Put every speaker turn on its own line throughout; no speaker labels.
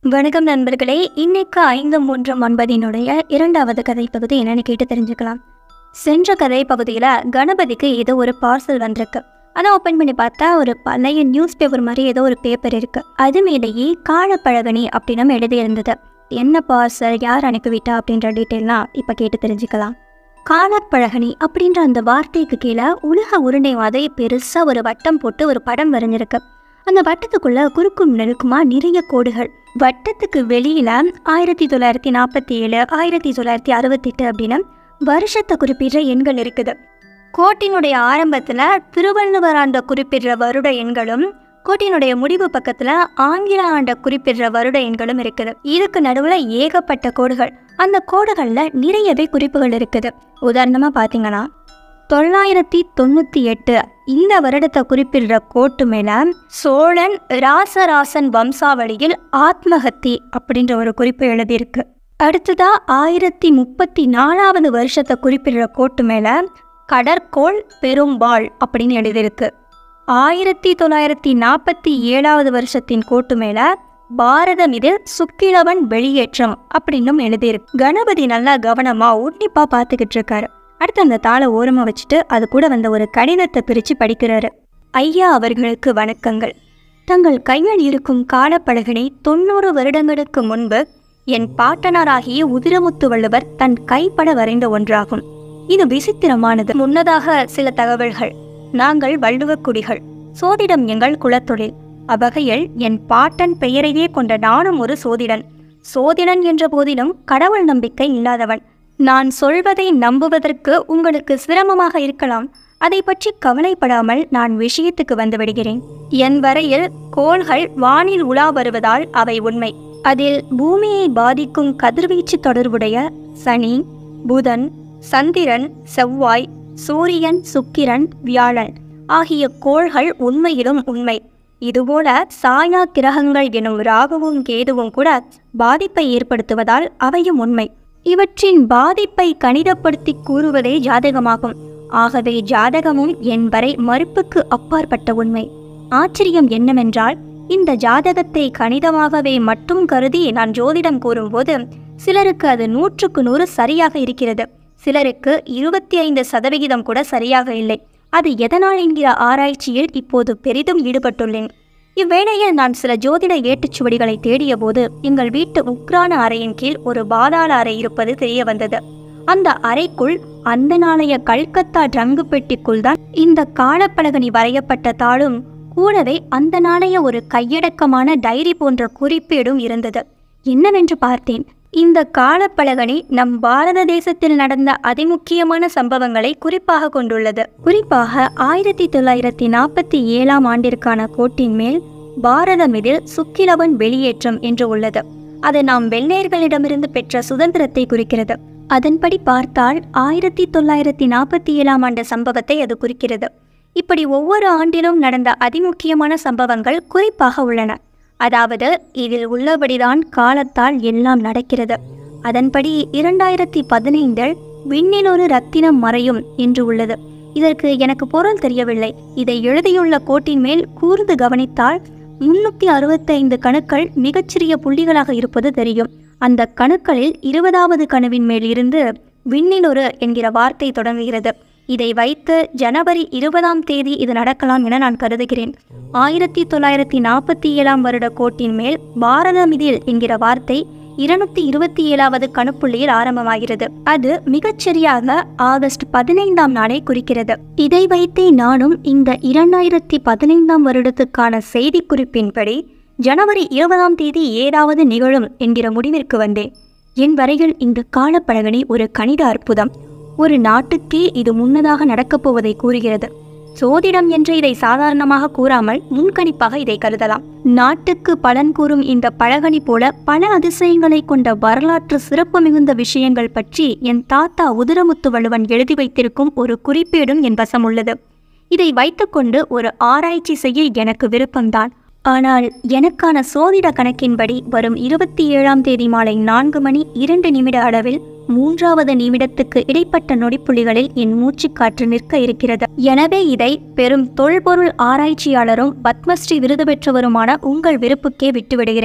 வணக்கம் நண்பர்களே இன்னைக்கு ஐந்து மூன்று ஒன்பதினுடைய இரண்டாவது கதை பகுதி என்னன்னு கேட்டு தெரிஞ்சுக்கலாம் சென்ற கதை பகுதியில் கணபதிக்கு ஏதோ ஒரு பார்சல் வந்திருக்கு அதை ஓப்பன் பண்ணி பார்த்தா ஒரு பழைய நியூஸ் பேப்பர் மாதிரி ஏதோ ஒரு பேப்பர் இருக்கு அது மேலேயே காலப்பழகனி அப்படின்னு எழுதியிருந்தது என்ன பார்சல் யார் அனுப்பிவிட்டா அப்படின்ற டீட்டெயிலாம் இப்போ கேட்டு தெரிஞ்சுக்கலாம் காலப்பழகனி அப்படின்ற அந்த வார்த்தைக்கு கீழே உலக உருண்டை மாதிரி பெருசாக ஒரு வட்டம் போட்டு ஒரு படம் வரைஞ்சிருக்கு அந்த வட்டத்துக்குள்ள குறுக்கும் நெருக்குமா நிறைய கோடுகள் வட்டத்துக்கு வெளியில ஆயிரத்தி தொள்ளாயிரத்தி நாற்பத்தி ஏழு ஆயிரத்தி தொள்ளாயிரத்தி அறுபத்தெட்டு அப்படின்னு வருஷத்தை குறிப்பிடுற எண்கள் இருக்குது கோட்டினுடைய ஆரம்பத்துல திருவள்ளுவர் ஆண்ட குறிப்பிடுற வருட எண்களும் கோட்டினுடைய முடிவு பக்கத்துல ஆங்கில ஆண்ட குறிப்பிடுற வருட எண்களும் இருக்குது இதுக்கு நடுவுல ஏகப்பட்ட கோடுகள் அந்த கோடுகள்ல நிறையவே குறிப்புகள் இருக்குது உதாரணமா பாத்தீங்கன்னா தொள்ளாயிரத்தி தொண்ணூற்றி எட்டு இந்த வருடத்தை குறிப்பிடுற கோட்டு மேல சோழன் ராசராசன் வம்சாவளியில் ஆத்மஹத்தி அப்படின்ற ஒரு குறிப்பு எழுதியிருக்கு அடுத்ததா ஆயிரத்தி முப்பத்தி நாலாவது வருஷத்தை குறிப்பிடுற கோட்டு மேல கடற்கோள் பெரும்பாள் அப்படின்னு எழுதியிருக்கு ஆயிரத்தி தொள்ளாயிரத்தி நாற்பத்தி ஏழாவது வருஷத்தின் கோட்டு மேல பாரதம் இதில் சுக்கிழவன் வெளியேற்றம் அப்படின்னும் எழுதியிருக்கு கணபதி நல்லா கவனமா உன்னிப்பா பார்த்துக்கிட்டு இருக்காரு அடுத்து அந்த தாளை ஓரமாக வச்சுட்டு அது கூட வந்த ஒரு கடிதத்தை பிரித்து படிக்கிறாரு ஐயா அவர்களுக்கு வணக்கங்கள் தங்கள் கையில் இருக்கும் காலப்பழகினை தொண்ணூறு வருடங்களுக்கு முன்பு என் பாட்டனாராகிய உதிரமுத்து வள்ளுவர் தன் கைப்பட வரைந்த ஒன்றாகும் இது விசித்திரமானது முன்னதாக சில தகவல்கள் நாங்கள் வள்ளுவக்குடிகள் சோதிடம் எங்கள் குலத்தொழில் அவ்வகையில் என் பாட்டன் பெயரையே கொண்ட நானும் ஒரு சோதிடன் சோதிடன் என்ற போதிலும் கடவுள் நம்பிக்கை இல்லாதவன் நான் சொல்வதை நம்புவதற்கு உங்களுக்கு சிரமமாக இருக்கலாம் அதை பற்றி கவலைப்படாமல் நான் விஷயத்துக்கு வந்து விடுகிறேன் என் வரையில் கோள்கள் வானில் உலா வருவதால் அவை உண்மை அதில் பூமியை பாதிக்கும் கதிர்வீச்சு தொடர்புடைய சனி புதன் சந்திரன் செவ்வாய் சூரியன் சுக்கிரன் வியாழன் ஆகிய கோள்கள் உண்மையிலும் உண்மை இதுபோல சாயா கிரகங்கள் எனும் ராகுவும் கேதுவும் கூட பாதிப்பை ஏற்படுத்துவதால் அவையும் உண்மை இவற்றின் பாதிப்பை கணிதப்படுத்தி கூறுவதே ஜாதகமாகும் ஆகவே ஜாதகமும் என் வரை மறுப்புக்கு அப்பாற்பட்ட உண்மை ஆச்சரியம் என்னவென்றால் இந்த ஜாதகத்தை கணிதமாகவே மட்டும் கருதி நான் ஜோதிடம் கூறும்போது சிலருக்கு அது நூற்றுக்கு நூறு சரியாக இருக்கிறது சிலருக்கு இருபத்தி ஐந்து சதவிகிதம் கூட சரியாக இல்லை அது எதனால் என்கிற ஆராய்ச்சியில் இப்போது பெரிதும் ஈடுபட்டுள்ளேன் இவ்வேளையில் நான் சில ஜோதிட ஏட்டுச்சுவடிகளை தேடிய போது எங்கள் வீட்டு உக்ரான அறையின் கீழ் ஒரு பாதாள அறை இருப்பது தெரிய வந்தது அந்த அறைக்குள் அந்த நாளைய கல்கத்தா ட்ரங்கு பெட்டிக்குள் தான் இந்த காலப்பலகனி வரையப்பட்ட தாளும் கூடவே அந்த நாளைய ஒரு கையடக்கமான டைரி போன்ற குறிப்பேடும் இருந்தது என்னவென்று பார்த்தேன் இந்த காலப்பலகனி நம் பாரத தேசத்தில் நடந்த அதிமுக்கியமான சம்பவங்களை குறிப்பாக கொண்டுள்ளது குறிப்பாக ஆயிரத்தி தொள்ளாயிரத்தி நாற்பத்தி ஏழாம் ஆண்டிற்கான கோட்டின் மேல் பாரதம் இதில் சுக்கிலவன் வெளியேற்றம் என்று உள்ளது அது நாம் வெள்ளையர்களிடமிருந்து பெற்ற சுதந்திரத்தை குறிக்கிறது அதன்படி பார்த்தால் ஆயிரத்தி தொள்ளாயிரத்தி நாற்பத்தி ஏழாம் ஆண்டு சம்பவத்தை அது குறிக்கிறது இப்படி ஒவ்வொரு ஆண்டிலும் நடந்த அதிமுக்கியமான சம்பவங்கள் குறிப்பாக உள்ளன அதாவது இதில் உள்ளபடிதான் காலத்தால் எல்லாம் நடக்கிறது அதன்படி இரண்டாயிரத்தி பதினைந்தில் விண்ணில் ஒரு ரத்தினம் மறையும் என்று உள்ளது இதற்கு எனக்கு பொருள் தெரியவில்லை இதை எழுதியுள்ள கோட்டின் மேல் கூர்ந்து கவனித்தால் முன்னூற்றி அறுபத்தைந்து கணுக்கள் மிகச்சிறிய புள்ளிகளாக இருப்பது தெரியும் அந்த கணுக்களில் இருபதாவது கணுவின் மேல் இருந்து விண்ணிலொரு என்கிற வார்த்தை தொடங்குகிறது இதை வைத்து ஜனவரி இருபதாம் தேதி இது நடக்கலாம் என நான் கருதுகிறேன் ஆயிரத்தி தொள்ளாயிரத்தி நாற்பத்தி ஏழாம் வருட கோட்டின் மேல் பாரதமிதில் என்கிற வார்த்தை இருநூத்தி இருபத்தி ஏழாவது கணுப்புள்ளியில் ஆரம்பமாகிறது அது மிகச்சரியாக ஆகஸ்ட் பதினைந்தாம் நாளை குறிக்கிறது இதை வைத்தே நானும் இந்த இரண்டாயிரத்தி பதினைந்தாம் வருடத்துக்கான செய்திக்குறிப்பின்படி ஜனவரி இருபதாம் தேதி ஏதாவது நிகழும் என்கிற முடிவிற்கு வந்தேன் என் வரையில் இந்த காலப்பழகனி ஒரு கணித அற்புதம் ஒரு நாட்டுக்கே இது முன்னதாக நடக்கப் போவதை கூறுகிறது சோதிடம் என்று இதை சாதாரணமாக கூறாமல் முன்கணிப்பாக இதை கருதலாம் நாட்டுக்கு பலன் கூறும் இந்த பழகனி போல பல அதிசயங்களை கொண்ட வரலாற்று சிறப்பு மிகுந்த விஷயங்கள் பற்றி என் தாத்தா உதிரமுத்து வள்ளுவன் எழுதி வைத்திருக்கும் ஒரு குறிப்பேடும் என் வசம் உள்ளது இதை வைத்துக்கொண்டு ஒரு ஆராய்ச்சி செய்ய எனக்கு விருப்பம்தான் ஆனால் எனக்கான சோதிட கணக்கின்படி வரும் இருபத்தி ஏழாம் தேதி மாலை நான்கு மணி இரண்டு நிமிட அளவில் மூன்றாவது நிமிடத்துக்கு இடைப்பட்ட நொடிப்புள்ளிகளில் என் மூச்சுக்காற்று நிற்க இருக்கிறது எனவே இதை பெரும் தொல்பொருள் ஆராய்ச்சியாளரும் பத்மஸ்ரீ விருது பெற்றவருமான உங்கள் விருப்புக்கே விட்டுவிடுகிறேன்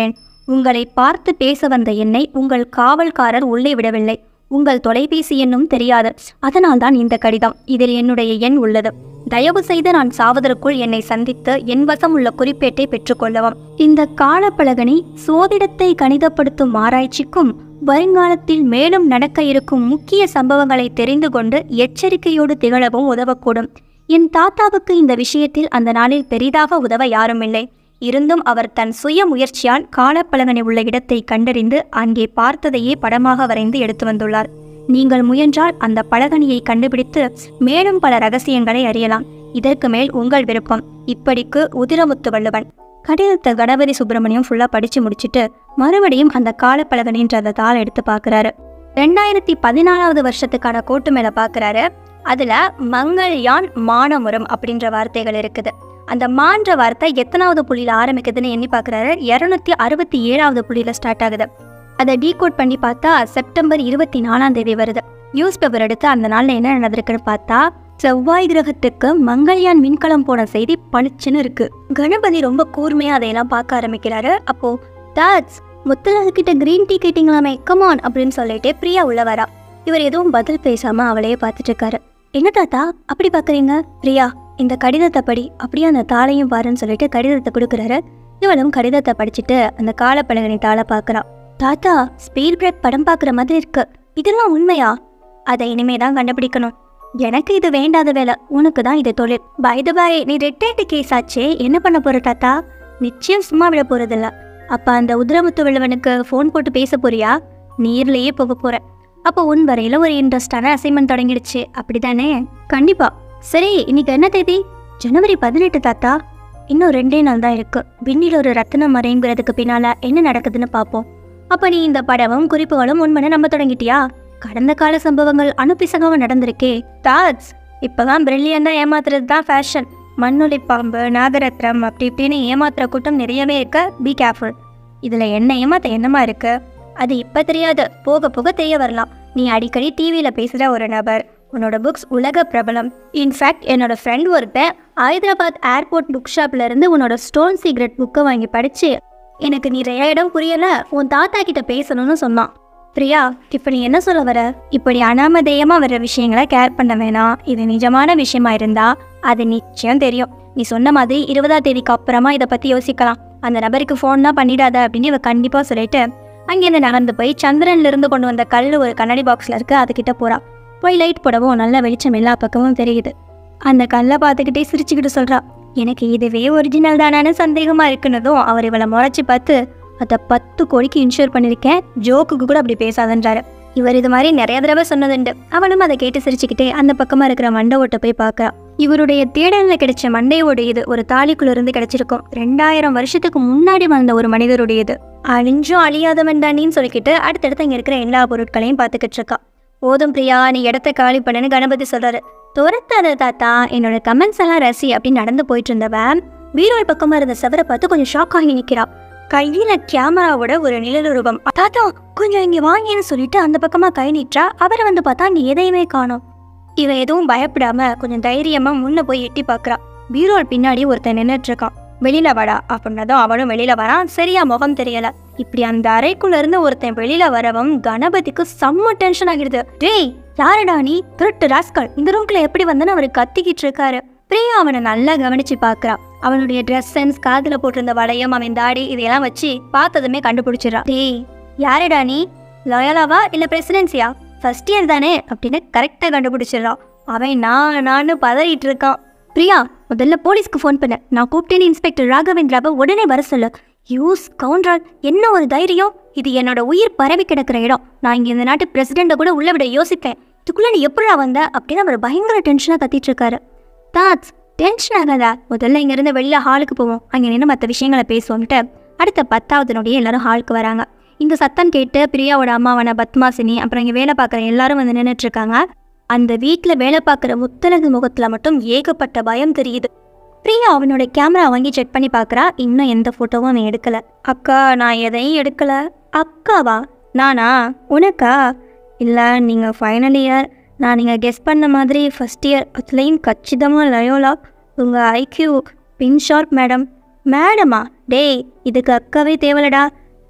உங்களை பார்த்து பேச வந்த என்னை உங்கள் காவல்காரர் உள்ளே விடவில்லை உங்கள் தொலைபேசி எண்ணும் தெரியாது அதனால்தான் இந்த கடிதம் இதில் என்னுடைய எண் உள்ளது தயவு செய்து நான் சாவதற்குள் என்னை சந்தித்து என் வசம் உள்ள குறிப்பேட்டை பெற்றுக்கொள்ளவும் இந்த காலப்பலகனி சோதிடத்தை கணிதப்படுத்தும் ஆராய்ச்சிக்கும் வருங்காலத்தில் மேலும் நடக்க இருக்கும் முக்கிய சம்பவங்களை தெரிந்து கொண்டு எச்சரிக்கையோடு திகழவும் உதவக்கூடும் என் தாத்தாவுக்கு இந்த விஷயத்தில் அந்த நாளில் பெரிதாக உதவ யாருமில்லை இருந்தும் அவர் தன் சுய முயற்சியால் காலப்பலகனை உள்ள இடத்தை கண்டறிந்து அங்கே பார்த்ததையே படமாக வரைந்து எடுத்து வந்துள்ளார் நீங்கள் முயன்றால் அந்த பலகனியை கண்டுபிடித்து மேலும் பல ரகசியங்களை அறியலாம் இதற்கு மேல் உங்கள் விருப்பம் இப்படிக்கு உதிரமுத்து வள்ளுவன் கடிதத்தை கணபதி சுப்பிரமணியம் ஃபுல்லாக படித்து முடிச்சுட்டு மறுபடியும் அந்த காலப்பலகனின்ற அந்த தாளை எடுத்து பார்க்குறாரு ரெண்டாயிரத்தி பதினாலாவது வருஷத்துக்கான கோட்டு மேலே பார்க்குறாரு அதில் மங்கள்யான் மானமுரம் அப்படின்ற வார்த்தைகள் இருக்குது அந்த மான்ற வார்த்தை எத்தனாவது புள்ளியில் ஆரம்பிக்குதுன்னு எண்ணி பார்க்குறாரு இரநூத்தி அறுபத்தி ஏழாவது புள்ளியில் ஸ்டார்ட் ஆகுது அதை டீகோட் பண்ணி பார்த்தா செப்டம்பர் இருபத்தி நாலாம் தேதி வருது நியூஸ் பேப்பர் எடுத்து அந்த நாளில் என்ன நடந்திருக்குன்னு பார்த்தா செவ்வாய் கிரகத்துக்கு மங்கள்யான் விண்கலம் போன செய்தி பளிச்சுன்னு இருக்கு கணபதி ரொம்ப கூர்மையாக அதையெல்லாம் பார்க்க ஆரம்பிக்கிறாரு அப்போ டாட்ஸ் முத்தலகு கிட்ட கிரீன் டீ கேட்டிங்களாமே கமான் அப்படின்னு சொல்லிட்டு பிரியா உள்ள வரா இவர் எதுவும் பதில் பேசாம அவளையே பார்த்துட்டு இருக்காரு என்ன தாத்தா அப்படி பார்க்குறீங்க பிரியா இந்த கடிதத்தை படி அப்படியே அந்த தாளையும் பாருன்னு சொல்லிட்டு கடிதத்தை கொடுக்குறாரு இவளும் கடிதத்தை படிச்சுட்டு அந்த காலப்பலகனை தாளை பார்க்குறான் தாத்தா ஸ்பீட் பிரேக் படம் பார்க்குற மாதிரி இருக்கு இதெல்லாம் உண்மையா அதை இனிமே தான் கண்டுபிடிக்கணும் எனக்கு இது வேண்டாத வேலை உனக்கு தான் இது தொழில் பை த பை நீ ரெட்டேட்டு கேஸ் ஆச்சே என்ன பண்ண போற தாத்தா நிச்சயம் சும்மா விட போறதில்ல அப்ப அந்த உதிரமுத்து விழுவனுக்கு ஃபோன் போட்டு பேச போறியா நீர்லயே போக போற அப்போ உன் வரையில ஒரு இன்ட்ரெஸ்டான அசைன்மெண்ட் தொடங்கிடுச்சு அப்படிதானே கண்டிப்பா சரி இன்னைக்கு என்ன தேதி ஜனவரி பதினெட்டு தாத்தா இன்னும் ரெண்டே நாள் தான் இருக்கு விண்ணில் ஒரு ரத்தினம் மறைங்கிறதுக்கு பின்னால என்ன நடக்குதுன்னு பார்ப்போம் அப்ப நீ இந்த படமும் குறிப்புகளும் உண்மைன்னு நம்ப தொடங்கிட்டியா கடந்த கால சம்பவங்கள் அனுப்பிசகமாக நடந்திருக்கே தாட்ஸ் இப்பதான் பிரில்லியண்டா ஏமாத்துறது தான் ஃபேஷன் மண்ணுளி பாம்பு நாகரத்னம் அப்படி இப்படின்னு ஏமாத்துற கூட்டம் நிறையவே இருக்க பி கேர்ஃபுல் இதுல என்ன ஏமாத்த என்னமா இருக்கு அது இப்ப தெரியாது போக போக தெரிய வரலாம் நீ அடிக்கடி டிவியில பேசுற ஒரு நபர் உன்னோட புக்ஸ் உலக பிரபலம் இன்ஃபேக்ட் என்னோட ஃப்ரெண்ட் ஒருத்தன் ஹைதராபாத் ஏர்போர்ட் புக் ஷாப்ல இருந்து உன்னோட ஸ்டோன் சீக்ரெட் புக்கை வாங்கி படிச்சு எனக்கு நிறைய இடம் புரியல உன் தாத்தா கிட்ட பேசணும்னு சொன்னான் பிரியா இப்ப நீ என்ன சொல்ல வர இப்படி அனாமதேயமா வர விஷயங்களை கேர் பண்ண வேணாம் இது நிஜமான விஷயமா இருந்தா அது நிச்சயம் தெரியும் நீ சொன்ன மாதிரி இருபதாம் தேதிக்கு அப்புறமா இதை பத்தி யோசிக்கலாம் அந்த நபருக்கு ஃபோன்லாம் பண்ணிடாத அப்படின்னு இவ கண்டிப்பா சொல்லிட்டு அங்கேருந்து நடந்து போய் சந்திரன்ல இருந்து கொண்டு வந்த கல் ஒரு கண்ணாடி பாக்ஸ்ல இருக்கு அதுகிட்ட போறா போய் லைட் போடவும் நல்ல வெளிச்சம் எல்லா பக்கமும் தெரியுது அந்த கல்லை பார்த்துக்கிட்டே சிரிச்சுக்கிட்டு சொல்றா எனக்கு இதுவே ஒரிஜினல் தானான்னு சந்தேகமா இருக்குனதும் அவர் இவளை முறைச்சி பார்த்து அதை பத்து கோடிக்கு இன்ஷூர் பண்ணியிருக்கேன் ஜோக்குக்கு கூட அப்படி பேசாதன்றாரு இவர் இது மாதிரி நிறைய தடவை சொன்னதுண்டு அவனும் அதை கேட்டு சிரிச்சுக்கிட்டே அந்த பக்கமாக இருக்கிற மண்டை ஓட்டை போய் பார்க்கறா இவருடைய தேடலில் கிடைச்ச மண்டை ஓடு இது ஒரு தாலிக்குள்ள இருந்து கிடைச்சிருக்கும் ரெண்டாயிரம் வருஷத்துக்கு முன்னாடி வாழ்ந்த ஒரு மனிதருடையது அழிஞ்சும் அழியாதவன் தானின்னு சொல்லிக்கிட்டு அடுத்தடுத்து இங்கே இருக்கிற எல்லா பொருட்களையும் பார்த்துக்கிட்டு இருக்கா போதும் பிரியா நீ இடத்த காலி பண்ணுன்னு கணபதி சொல்றாரு துரத்தாத தாத்தா என்னோட கமெண்ட்ஸ் எல்லாம் ரசி அப்படின்னு நடந்து போயிட்டு இருந்தவன் பீரோல் பக்கமா இருந்த செவரை பார்த்து கொஞ்சம் ஷாக் ஆகி நிக்கிறா கையில கேமராவோட ஒரு நிழல் ரூபம் தாத்தா கொஞ்சம் இங்க வாங்கின்னு சொல்லிட்டு அந்த பக்கமா கை நீட்டா அவரை வந்து பார்த்தா அங்க எதையுமே காணோம் இவ எதுவும் பயப்படாம கொஞ்சம் தைரியமா முன்ன போய் எட்டி பார்க்கறா பீரோல் பின்னாடி ஒருத்தன் நின்னுட்டு இருக்கான் வெளியில வாடா அப்படின்னதும் அவனும் வெளியில வரான் சரியா முகம் தெரியல இப்படி அந்த அறைக்குள்ள இருந்து ஒருத்தன் வெளியில வரவும் கணபதிக்கு செம்ம டென்ஷன் ஆகிடுது டேய் யாருடா நீ திருட்டு ராஸ்கல் இந்த ரூம்குள்ள எப்படி வந்தேன்னு அவர் கத்திக்கிட்டு இருக்காரு பிரியா அவனை நல்லா கவனிச்சு பார்க்கறா அவனுடைய ட்ரெஸ் சென்ஸ் காதுல போட்டிருந்த வளையம் அவன் தாடி இதையெல்லாம் வச்சு பார்த்ததுமே கண்டுபிடிச்சிடறா டேய் யாருடா நீ லோயலாவா இல்ல பிரசிடென்சியா ஃபர்ஸ்ட் இயர் தானே அப்படின்னு கரெக்டாக கண்டுபிடிச்சிடறான் அவன் நான் நான் பதறிட்டு இருக்கான் பிரியா முதல்ல போலீஸ்க்கு ஃபோன் பண்ண நான் கூப்பிட்டேன்னு இன்ஸ்பெக்டர் ராகவேந்திராவை உடனே வர சொல்லு யூஸ் கவுண்டரால் என்ன ஒரு தைரியம் இது என்னோட உயிர் பரவி கிடக்கிற இடம் நான் இங்கே இந்த நாட்டு பிரசிடெண்ட்டை கூட உள்ள விட யோசிப்பேன் இதுக்குள்ள நீ எப்படிடா வந்த அப்படின்னு அவர் பயங்கர டென்ஷனாக கத்திட்டு இருக்காரு தாட்ஸ் டென்ஷன் ஆகாதா முதல்ல இங்கேருந்து வெளியில் ஹாலுக்கு போவோம் அங்கே நின்று மற்ற விஷயங்களை பேசுவோம்ட்டு அடுத்த பத்தாவது நொடியே எல்லாரும் ஹாலுக்கு வராங்க இந்த சத்தம் கேட்டு பிரியாவோட அம்மாவான பத்மாசினி அப்புறம் இங்கே வேலை பார்க்குற எல்லாரும் வந்து நின்றுட்டு இருக்காங்க அந்த வீட்டில் வேலை பார்க்குற முத்தலகு முகத்தில் மட்டும் ஏகப்பட்ட பயம் தெரியுது பிரியா அவனோட கேமரா வாங்கி செக் பண்ணி பார்க்குறா இன்னும் எந்த ஃபோட்டோவும் அவன் எடுக்கல அக்கா நான் எதையும் எடுக்கல அக்காவா நானா உனக்கா இல்லை நீங்கள் ஃபைனல் இயர் நான் நீங்கள் கெஸ் பண்ண மாதிரி ஃபஸ்ட் இயர் அதுலேயும் கச்சிதமாக லயோலா உங்கள் ஐக்யூ பின் ஷார்ப் மேடம் மேடமா டேய் இதுக்கு அக்காவே தேவலடா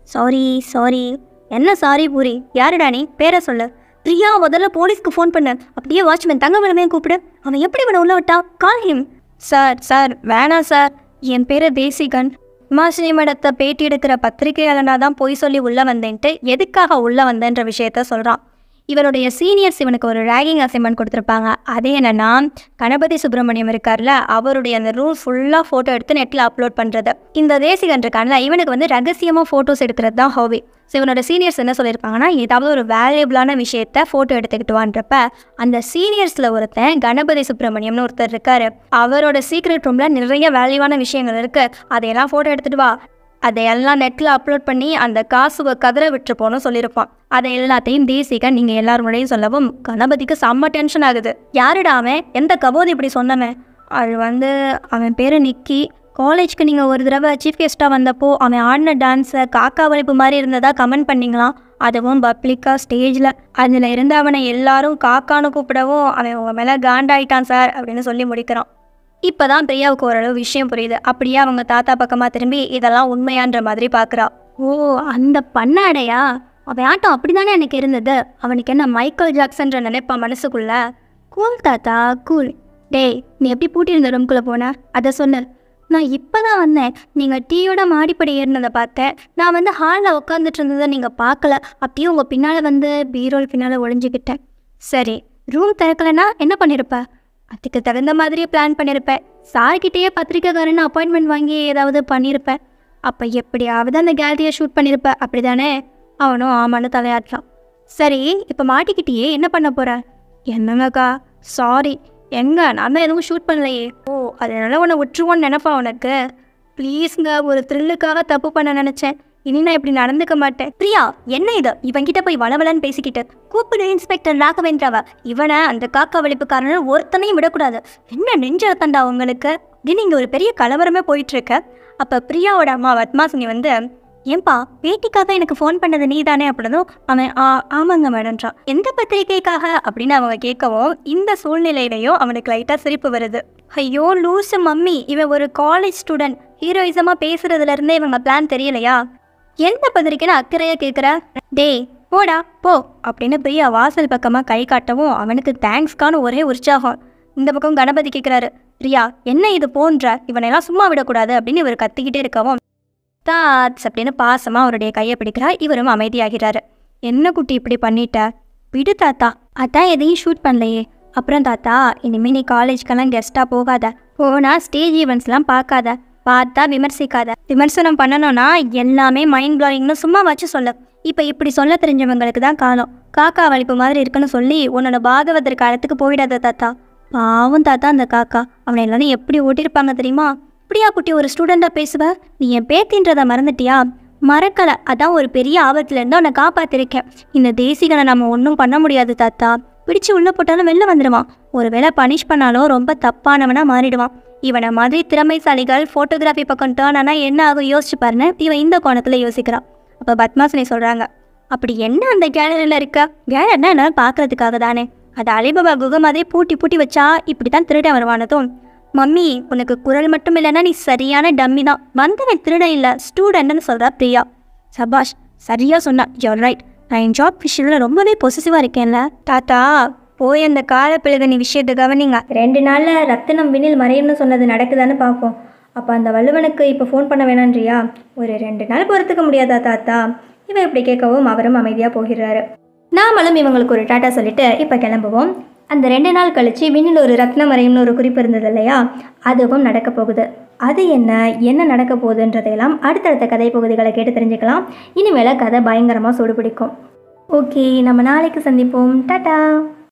சாரி சாரி என்ன சாரி பூரி யாருடா நீ பேரை சொல்லு பிரியா முதல்ல போலீஸ்க்கு ஃபோன் பண்ண அப்படியே வாட்ச்மேன் தங்கமலமே கூப்பிடு அவன் எப்படி இவனை உள்ள விட்டா கால் ஹிம் சார் சார் வேணாம் சார் என் பேர் தேசிகன் உமாசினி மேடத்தை பேட்டி எடுக்கிற பத்திரிகையாளனாக தான் போய் சொல்லி உள்ளே வந்தேன்ட்டு எதுக்காக உள்ளே வந்தேன்ற விஷயத்த சொல்கிறான் இவருடைய சீனியர்ஸ் இவனுக்கு ஒரு ரேகிங் அசைன்மெண்ட் கொடுத்துருப்பாங்க அது என்னன்னா கணபதி சுப்பிரமணியம் இருக்கார்ல அவருடைய அந்த ரூல் ஃபுல்லாக ஃபோட்டோ எடுத்து நெட்டில் அப்லோட் பண்ணுறது இந்த தேசிகன் இருக்கான்ல இவனுக்கு வந்து ரகசியமாக ஃபோட்டோஸ் எடுக்கிறது தான் ஹாபி ஸோ இவனோட சீனியர்ஸ் என்ன சொல்லியிருப்பாங்கன்னா ஏதாவது ஒரு வேல்யூபிளான விஷயத்த ஃபோட்டோ எடுத்துக்கிட்டு வான்றப்ப அந்த சீனியர்ஸில் ஒருத்தன் கணபதி சுப்பிரமணியம்னு ஒருத்தர் இருக்காரு அவரோட சீக்ரெட் ரூமில் நிறைய வேல்யூவான விஷயங்கள் இருக்குது அதையெல்லாம் ஃபோட்டோ எடுத்துகிட்டு வா அதையெல்லாம் நெட்டில் அப்லோட் பண்ணி அந்த காசுவை கதற விட்டுருப்போன்னு சொல்லியிருப்பான் அதை எல்லாத்தையும் தேசிகன் நீங்கள் எல்லார் முன்னாடியும் சொல்லவும் கணபதிக்கு செம்ம டென்ஷன் ஆகுது யாருடா அவன் எந்த கபோது இப்படி சொன்னவன் அது வந்து அவன் பேர் நிக்கி காலேஜ்க்கு நீங்கள் ஒரு தடவை சீஃப் கெஸ்ட்டாக வந்தப்போ அவன் ஆடின டான்ஸை காக்கா வலிப்பு மாதிரி இருந்ததா கமெண்ட் பண்ணீங்களாம் அதுவும் பப்ளிக்காக ஸ்டேஜில் அதில் இருந்த அவனை எல்லாரும் காக்கான்னு கூப்பிடவும் அவன் உங்கள் மேலே காண்டாயிட்டான் சார் அப்படின்னு சொல்லி முடிக்கிறான் இப்போ தான் பிரியாவுக்கு ஓரளவு விஷயம் புரியுது அப்படியே அவங்க தாத்தா பக்கமாக திரும்பி இதெல்லாம் உண்மையான்ற மாதிரி பார்க்குறா ஓ அந்த பண்ணாடையா அவன் ஆட்டம் அப்படி தானே எனக்கு இருந்தது அவனுக்கு என்ன மைக்கேல் ஜாக்சன்ற நினைப்பா மனசுக்குள்ள கூல் தாத்தா கூல் டேய் நீ எப்படி பூட்டியிருந்த ரூம்குள்ளே போன அதை சொல்லு நான் இப்போ தான் வந்தேன் நீங்கள் டீயோட மாடிப்படி ஏறினதை பார்த்தேன் நான் வந்து ஹாலில் உட்காந்துட்டு இருந்ததை நீங்கள் பார்க்கல அப்படியே உங்கள் பின்னால் வந்து பீரோல் பின்னால் ஒளிஞ்சுக்கிட்டேன் சரி ரூம் திறக்கலைன்னா என்ன பண்ணியிருப்ப அதுக்கு தகுந்த மாதிரியே பிளான் பண்ணியிருப்பேன் சார்கிட்டயே பத்திரிக்கைக்காரன் அப்பாயின்மெண்ட் வாங்கி ஏதாவது பண்ணியிருப்பேன் அப்போ எப்படியாவது அந்த கேலரியை ஷூட் பண்ணியிருப்ப அப்படி தானே அவனும் ஆமான்னு தலையாட்டலாம் சரி இப்போ மாட்டிக்கிட்டியே என்ன பண்ண போற என்னங்கக்கா சாரி எங்க நான் தான் எதுவும் ஷூட் பண்ணலையே ஓ அதனால உன்னை விட்டுருவோன்னு நினைப்பா உனக்கு ப்ளீஸ்ங்க ஒரு த்ரில்லுக்காக தப்பு பண்ண நினச்சேன் இனி நான் இப்படி நடந்துக்க மாட்டேன் பிரியா என்ன இது இவன்கிட்ட போய் வளவலன்னு பேசிக்கிட்டு கூப்பிடு இன்ஸ்பெக்டர் ராகவேந்திராவ இவனை அந்த காக்கா வலிப்புக்காரன் ஒருத்தனையும் விடக்கூடாது என்ன நெஞ்சத்தண்டா உங்களுக்கு இது இங்கே ஒரு பெரிய கலவரமே போயிட்டு இருக்க அப்போ பிரியாவோட அம்மா பத்மாசினி வந்து ஏன்பா பேட்டிக்காக எனக்கு ஃபோன் பண்ணது நீ தானே அப்படின்னும் அவன் ஆ ஆமாங்க மேடம்ன்றான் எந்த பத்திரிக்கைக்காக அப்படின்னு அவங்க கேட்கவும் இந்த சூழ்நிலையிலையும் அவனுக்கு லைட்டாக சிரிப்பு வருது ஐயோ லூசு மம்மி இவன் ஒரு காலேஜ் ஸ்டூடெண்ட் ஹீரோயிசமாக பேசுறதுல இருந்தே இவங்க பிளான் தெரியலையா எந்த பத்திரிக்கைன்னு அக்கறையாக கேட்குற டேய் போடா போ அப்படின்னு பிரியா வாசல் பக்கமாக கை காட்டவும் அவனுக்கு தேங்க்ஸ்க்கான ஒரே உற்சாகம் இந்த பக்கம் கணபதி கேட்குறாரு பிரியா என்ன இது போன்ற இவனையெல்லாம் சும்மா விடக்கூடாது அப்படின்னு இவர் கத்திக்கிட்டே இருக்கவும் தாட்ஸ் அப்படின்னு பாசமாக அவருடைய கையை பிடிக்கிறா இவரும் அமைதியாகிறாரு என்ன குட்டி இப்படி பண்ணிட்ட விடு தாத்தா அதான் எதையும் ஷூட் பண்ணலையே அப்புறம் தாத்தா இனிமே நீ காலேஜ்க்கெல்லாம் கெஸ்ட்டாக போகாத போனா ஸ்டேஜ் ஈவெண்ட்ஸ்லாம் பார்க்காத பார்த்தா விமர்சிக்காத விமர்சனம் பண்ணணும்னா எல்லாமே மைண்ட் ப்ளோயிங்னு சும்மா வச்சு சொல்ல இப்போ இப்படி சொல்ல தெரிஞ்சவங்களுக்கு தான் காலம் காக்கா வலிப்பு மாதிரி இருக்குன்னு சொல்லி உன்னோட பாகவதர் காலத்துக்கு போயிடாத தாத்தா பாவம் தாத்தா அந்த காக்கா அவனை எல்லாரும் எப்படி ஓட்டியிருப்பாங்க தெரியுமா இப்படியா குட்டி ஒரு ஸ்டூடெண்டாக பேசுவ நீ என் பேத்தின்றதை மறந்துட்டியா மறக்கலை அதான் ஒரு பெரிய ஆபத்துலேருந்து உன்னை காப்பாற்றிருக்கேன் இந்த தேசிகனை நம்ம ஒன்றும் பண்ண முடியாது தாத்தா பிடிச்சு உள்ளே போட்டாலும் வெளில வந்துடுவான் ஒருவேளை பனிஷ் பண்ணாலும் ரொம்ப தப்பானவனாக மாறிடுவான் இவனை மாதிரி திறமைசாலிகள் ஃபோட்டோகிராஃபி பக்கம் டேர்ன் ஆனால் என்ன ஆகும் யோசிச்சு பாருன்னு இவன் இந்த கோணத்தில் யோசிக்கிறான் அப்போ பத்மாசினி சொல்கிறாங்க அப்படி என்ன அந்த கேலரியில் இருக்க கேலரினா என்ன பார்க்கறதுக்காக தானே அது அலிபாபா குகை மாதிரி பூட்டி பூட்டி வச்சா இப்படி தான் திருடன் வருவானதும் மம்மி உனக்கு குரல் மட்டும் இல்லைன்னா நீ சரியான டம்மி தான் வந்தவன் திருடன் இல்லை ஸ்டூடெண்ட்னு சொல்கிறா பிரியா சபாஷ் சரியாக சொன்னா யோர் ரைட் நான் என் ஜாப் விஷயத்தில் ரொம்பவே பொசிசிவாக இருக்கேன்ல தாத்தா போய் அந்த காலப்பிழகு நீ விஷயத்தை கவனிங்க ரெண்டு நாளில் ரத்தினம் வினில் மறையும்னு சொன்னது நடக்குதான்னு பார்ப்போம் அப்போ அந்த வள்ளுவனுக்கு இப்போ ஃபோன் பண்ண வேணான்றியா ஒரு ரெண்டு நாள் பொறுத்துக்க முடியாதா தாத்தா இவன் இப்படி கேட்கவும் அவரும் அமைதியாக போகிறாரு நாமளும் இவங்களுக்கு ஒரு டாட்டா சொல்லிட்டு இப்போ கிளம்புவோம் அந்த ரெண்டு நாள் கழிச்சு விண்ணில் ஒரு ரத்னமறையும்னு ஒரு குறிப்பு இருந்தது இல்லையா அதுவும் நடக்க போகுது அது என்ன என்ன நடக்க போகுதுன்றதையெல்லாம் அடுத்தடுத்த கதை பகுதிகளை கேட்டு தெரிஞ்சுக்கலாம் இனிமேல் கதை பயங்கரமாக சூடு பிடிக்கும் ஓகே நம்ம நாளைக்கு சந்திப்போம் டாட்டா